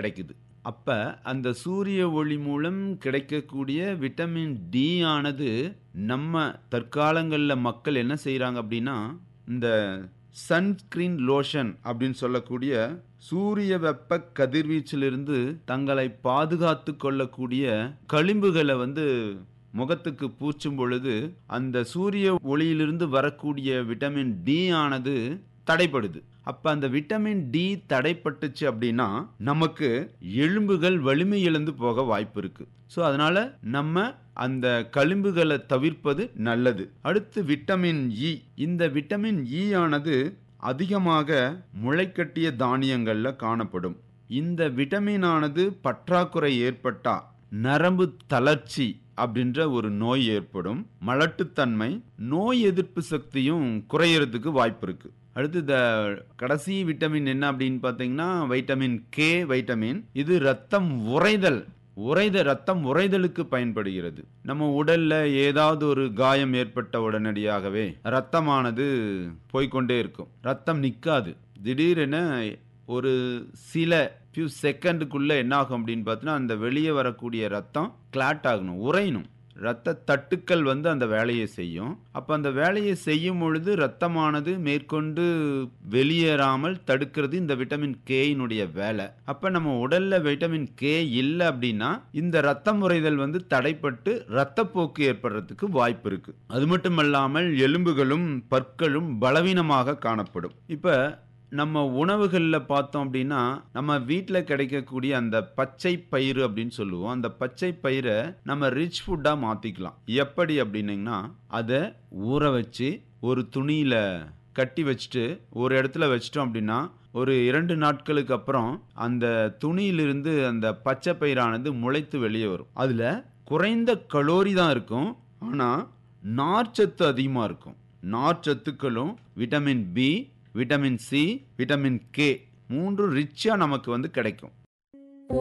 கிடைக்குது அப்ப அந்த சூரிய ஒளி மூலம் கிடைக்கக்கூடிய விட்டமின் டி ஆனது நம்ம தற்காலங்கள்ல மக்கள் என்ன செய்றாங்க அப்படின்னா இந்த சன்ஸ்கிரீன் லோஷன் அப்படின்னு சொல்லக்கூடிய சூரிய வெப்ப கதிர்வீச்சிலிருந்து தங்களை பாதுகாத்து கொள்ளக்கூடிய களிம்புகளை வந்து முகத்துக்கு பூச்சும் பொழுது அந்த சூரிய ஒளியிலிருந்து வரக்கூடிய விட்டமின் டி ஆனது தடைப்படுது அப்ப அந்த விட்டமின் டி தடைப்பட்டுச்சு அப்படின்னா நமக்கு எலும்புகள் வலிமை இழந்து போக வாய்ப்பு இருக்கு ஸோ அதனால நம்ம அந்த களிம்புகளை தவிர்ப்பது நல்லது அடுத்து விட்டமின் இ இந்த விட்டமின் இ ஆனது அதிகமாக முளைக்கட்டிய தானியங்கள்ல காணப்படும் இந்த விட்டமின் ஆனது பற்றாக்குறை ஏற்பட்டா நரம்பு தளர்ச்சி அப்படின்ற ஒரு நோய் ஏற்படும் மலட்டுத்தன்மை நோய் எதிர்ப்பு சக்தியும் குறையறதுக்கு வாய்ப்பு இருக்கு அடுத்து இந்த கடைசி விட்டமின் என்ன அப்படின்னு பார்த்தீங்கன்னா வைட்டமின் கே வைட்டமின் இது ரத்தம் உறைதல் உறைத ரத்தம் உறைதலுக்கு பயன்படுகிறது நம்ம உடல்ல ஏதாவது ஒரு காயம் ஏற்பட்ட உடனடியாகவே ரத்தமானது போய்க்கொண்டே இருக்கும் ரத்தம் நிற்காது திடீரென ஒரு சில ஃபியூ செகண்டுக்குள்ள என்ன ஆகும் அப்படின்னு பார்த்தீங்கன்னா அந்த வெளியே வரக்கூடிய ரத்தம் கிளாட் ஆகணும் உறையணும் ரத்த தட்டுக்கள் வந்து அந்த வேலையை செய்யும் அப்போ அந்த வேலையை செய்யும் பொழுது ரத்தமானது மேற்கொண்டு வெளியேறாமல் தடுக்கிறது இந்த விட்டமின் கேயினுடைய வேலை அப்போ நம்ம உடல்ல விட்டமின் கே இல்லை அப்படின்னா இந்த ரத்தம் உறைதல் வந்து தடைப்பட்டு ரத்தப்போக்கு ஏற்படுறதுக்கு வாய்ப்பு இருக்கு அது மட்டும் இல்லாமல் எலும்புகளும் பற்களும் பலவீனமாக காணப்படும் இப்போ நம்ம உணவுகளில் பார்த்தோம் அப்படின்னா நம்ம வீட்டில் கிடைக்கக்கூடிய அந்த பச்சை பயிறு அப்படின்னு சொல்லுவோம் அந்த பச்சை பயிரை நம்ம ரிச் ஃபுட்டாக மாற்றிக்கலாம் எப்படி அப்படின்னீங்கன்னா அதை ஊற வச்சு ஒரு துணியில் கட்டி வச்சுட்டு ஒரு இடத்துல வச்சிட்டோம் அப்படின்னா ஒரு இரண்டு நாட்களுக்கு அப்புறம் அந்த துணியிலிருந்து அந்த பச்சை பயிரானது முளைத்து வெளியே வரும் அதில் குறைந்த கலோரி தான் இருக்கும் ஆனால் நார்ச்சத்து அதிகமாக இருக்கும் நார்ச்சத்துக்களும் vitamin B vitamin C vitamin K மூன்று ரிச்சாக நமக்கு வந்து கிடைக்கும்